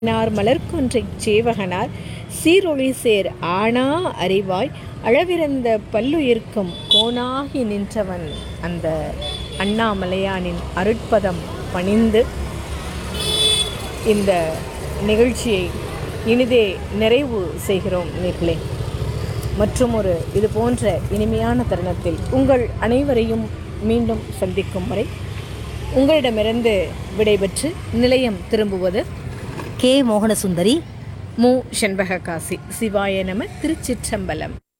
நார் மலர்கொன்றைச் சேவகனார் சீரொளி சேர் ஆனா அறிவாய் அளவிறந்த பல்லுயிர்க்கும் கோனாகி நின்றவன் அந்த அண்ணாமலையானின் அருட்பதம் பணிந்து இந்த நிகழ்ச்சியை இனிதே நிறைவு செய்கிறோம் நேர்களே மற்றும் ஒரு இது போன்ற இனிமையான தருணத்தில் உங்கள் அனைவரையும் மீண்டும் சந்திக்கும் வரை உங்களிடமிருந்து விடைபெற்று நிலையம் திரும்புவது கே மோகனசுந்தரி மு செண்பக காசி சிவாய நம திருச்சிற்றம்பலம்